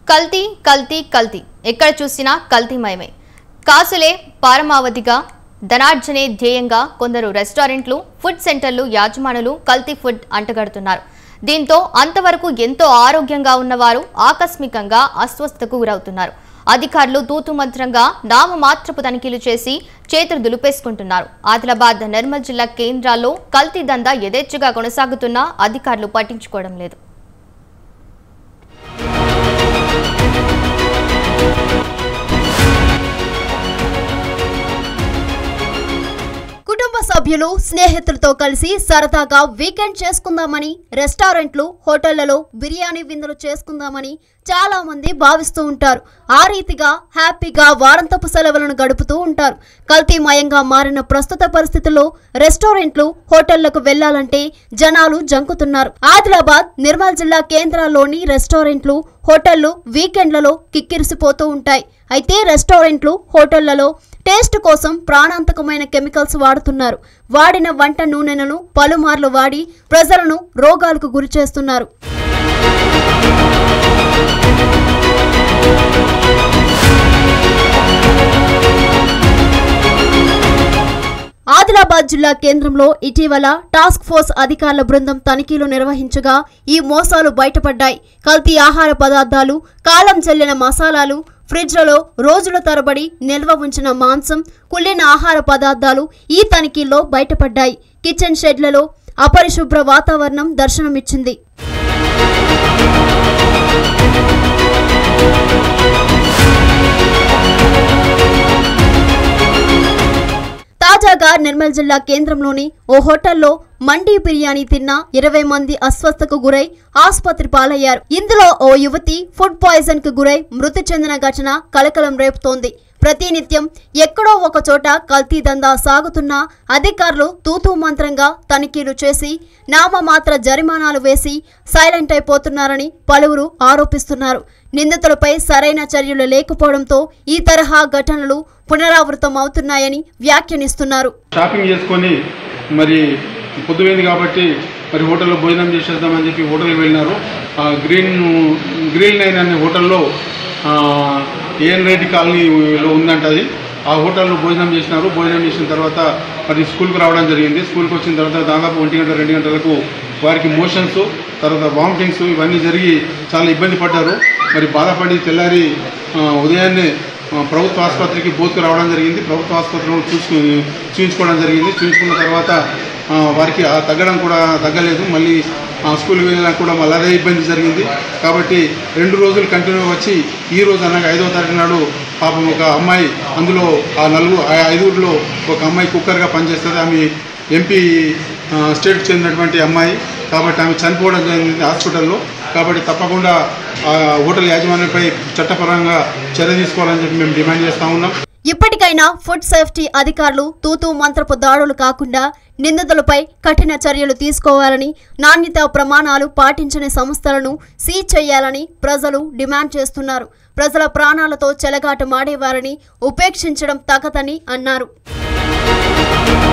కల్తీ కల్తీ కల్తీ ఎక్కడ చూసినా కల్తీమయమే కాసులే పారమావధిగా ధనార్జనే ధ్యేయంగా కొందరు రెస్టారెంట్లు ఫుడ్ సెంటర్లు యాజమానులు కల్తీ ఫుడ్ అంటగడుతున్నారు దీంతో అంతవరకు ఎంతో ఆరోగ్యంగా ఉన్నవారు ఆకస్మికంగా అస్వస్థతకు గురవుతున్నారు అధికారులు తూతుమంత్రంగా నామమాత్రపు తనిఖీలు చేసి చేతులు దులిపేసుకుంటున్నారు ఆదిలాబాద్ నిర్మల్ జిల్లా కేంద్రాల్లో కల్తీ దందా యథేచ్ఛగా కొనసాగుతున్నా అధికారులు పట్టించుకోవడం లేదు కుటుంబ సభ్యులు స్నేహితులతో కలిసి సరదాగా వీకెండ్ చేసుకుందామని రెస్టారెంట్లు హోటళ్లలో బిర్యానీ విందులు చేసుకుందామని చాలా మంది భావిస్తూ ఉంటారు ఆ రీతిగా హ్యాపీగా వారంతపు సెలవులను గడుపుతూ ఉంటారు కల్తీమయంగా మారిన ప్రస్తుత పరిస్థితుల్లో రెస్టారెంట్లు హోటళ్లకు వెళ్లాలంటే జనాలు జంకుతున్నారు ఆదిలాబాద్ నిర్మల్ జిల్లా కేంద్రాల్లోని రెస్టారెంట్లు హోటళ్లు వీకెండ్లలో కిక్కిరిసిపోతూ ఉంటాయి అయితే రెస్టారెంట్లు హోటళ్లలో టేస్ట్ కోసం ప్రాణాంతకమైన కెమికల్స్ వాడుతున్నారు వాడిన వంట నూనెలను పలుమార్లు వాడి ప్రజలను రోగాలకు గురి చేస్తున్నారు ఆదిలాబాద్ జిల్లా కేంద్రంలో ఇటీవల టాస్క్ ఫోర్స్ అధికారుల బృందం తనిఖీలు నిర్వహించగా ఈ మోసాలు బయటపడ్డాయి కల్తీ ఆహార పదార్థాలు కాలం చెల్లిన మసాలాలు ఫ్రిడ్జ్లలో రోజుల తరబడి నిల్వ ఉంచిన మాంసం కుళ్ళిన ఆహార పదార్థాలు ఈ తనిఖీల్లో బయటపడ్డాయి కిచెన్ షెడ్లలో అపరిశుభ్ర వాతావరణం దర్శనమిచ్చింది తాజాగా నిర్మల్ జిల్లా కేంద్రంలోని ఓ హోటల్లో మండీ బిర్యానీ తిన్న ఇరవై మంది అస్వస్థకు గురై ఆసుపత్రి పాలయ్యారు ఇందులో ఓ యువతి ఫుడ్ పాయిజన్ కు గురై మృతి చెందిన ఘటన కలకలం రేపుతోంది ప్రతినిత్యం ఎక్కడో ఒక చోట కల్తీ దందా సాగుతున్నా అధికారులు తూతూ మంత్రంగా తనిఖీలు చేసి నామమాత్ర జరిమానాలు వేసి సైలెంట్ అయిపోతున్నారని పలువురు ఆరోపిస్తున్నారు నిందితులపై సరైన చర్యలు లేకపోవడంతో ఈ తరహా ఘటనలు పునరావృతం అవుతున్నాయని వ్యాఖ్యానిస్తున్నారు షాపింగ్ చేసుకొని మరి పొద్దుపోయింది కాబట్టి మరి హోటల్లో భోజనం చేసేద్దామని చెప్పి హోటల్కి వెళ్ళినారు ఆ గ్రీన్ గ్రీన్ నైన్ అనే హోటల్లో ఆ, ఏఎన్ రెడ్డి కాలనీలో ఉందంట అది ఆ హోటల్లో భోజనం చేసినారు భోజనం చేసిన తర్వాత మరి స్కూల్కి రావడం జరిగింది స్కూల్కి వచ్చిన తర్వాత దాదాపు ఒంటి గంట రెండు గంటలకు వారికి మోషన్స్ తర్వాత వామిటింగ్స్ ఇవన్నీ జరిగి చాలా ఇబ్బంది పడ్డారు మరి బాధపడి తెల్లారి ఆ, ఉదయాన్నే ఆ, ప్రభుత్వ ఆసుపత్రికి బోత్కు రావడం జరిగింది ప్రభుత్వ ఆసుపత్రిలో చూసుకు చూపించుకోవడం జరిగింది చూపించుకున్న తర్వాత ఆ, వారికి ఆ తగ్గడం కూడా తగ్గలేదు మళ్ళీ ఆ స్కూల్కి వెళ్ళినా కూడా మళ్ళీ అదే ఇబ్బంది జరిగింది కాబట్టి రెండు రోజులు కంటిన్యూ వచ్చి ఈ రోజు అనగా ఐదవ తారీఖు నాడు పాపం ఒక అమ్మాయి అందులో ఆ నలుగురు ఆ ఐదుగురిలో ఒక అమ్మాయి కుక్కర్గా పనిచేస్తుంది ఆమె ఎంపీ ఆ, స్టేట్కి చెందినటువంటి అమ్మాయి కాబట్టి ఆమె చనిపోవడం జరిగింది హాస్పిటల్లో కాబట్టి తప్పకుండా ఆ హోటల్ యాజమాన్యంపై చట్టపరంగా చర్య తీసుకోవాలని చెప్పి మేము డిమాండ్ చేస్తా ఉన్నాం ఇప్పటికైనా ఫుడ్ సేఫ్టీ అధికారులు తూతూ మంత్రపు దాడులు కాకుండా నిందితులపై కఠిన చర్యలు తీసుకోవాలని నాణ్యత ప్రమాణాలు పాటించని సంస్థలను సీజ్ చేయాలని ప్రజలు డిమాండ్ చేస్తున్నారు ప్రజల ప్రాణాలతో చెలగాటమాడేవారని ఉపేక్షించడం తగదని అన్నారు